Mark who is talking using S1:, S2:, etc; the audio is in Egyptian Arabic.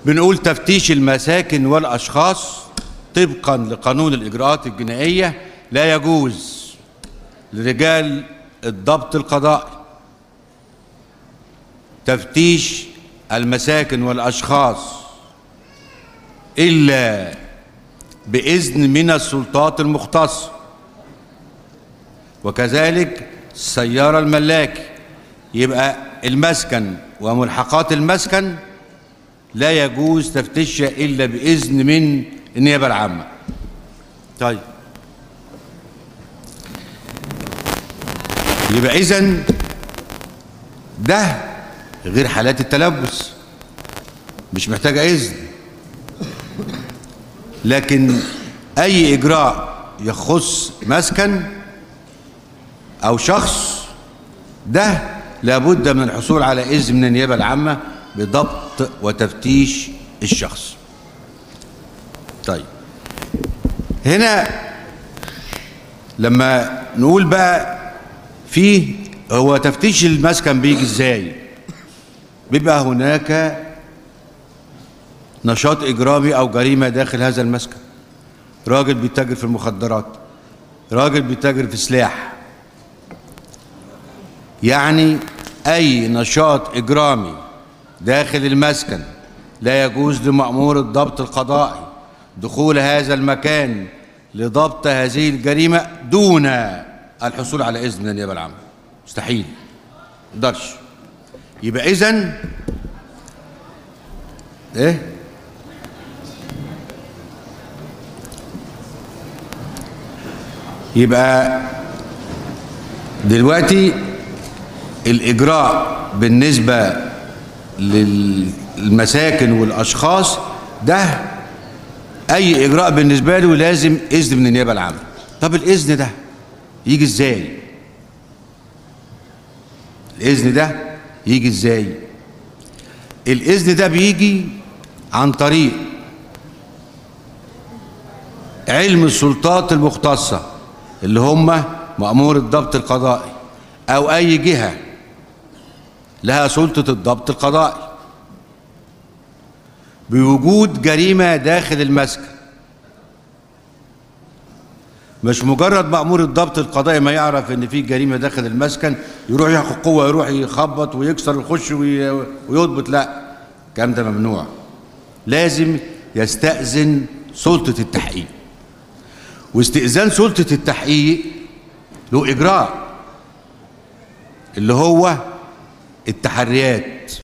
S1: بنقول تفتيش المساكن والأشخاص طبقا لقانون الإجراءات الجنائية لا يجوز لرجال الضبط القضائي تفتيش المساكن والأشخاص إلا بإذن من السلطات المختصة وكذلك السيارة الملاكي يبقى المسكن وملحقات المسكن لا يجوز تفتيشها إلا بإذن من النيابة العامة طيب يبقى إذن ده غير حالات التلبس مش محتاجة إذن لكن أي إجراء يخص مسكن أو شخص ده لابد من الحصول على إذن من النيابة العامة بضبط وتفتيش الشخص طيب هنا لما نقول بقى فيه هو تفتيش المسكن بيجي ازاي بيبقى هناك نشاط اجرامي او جريمه داخل هذا المسكن راجل بيتاجر في المخدرات راجل بيتاجر في سلاح يعني اي نشاط اجرامي داخل المسكن لا يجوز لمأمور الضبط القضائي دخول هذا المكان لضبط هذه الجريمة دون الحصول على إذن من النيابة العامة مستحيل مقدرش يبقى إذن إيه يبقى دلوقتي الإجراء بالنسبة للمساكن والأشخاص ده أي إجراء بالنسبة له لازم إذن من النيابة العامة طب الإذن ده يجي إزاي الإذن ده يجي إزاي الإذن ده بيجي عن طريق علم السلطات المختصة اللي هم مأمور الضبط القضائي أو أي جهة لها سلطة الضبط القضائي بوجود جريمة داخل المسكن مش مجرد مأمور الضبط القضائي ما يعرف ان في جريمة داخل المسكن يروح ياخد قوة يروح يخبط ويكسر ويخش ويضبط لا الكلام ده ممنوع لازم يستأذن سلطة التحقيق واستئذان سلطة التحقيق له إجراء اللي هو التحريات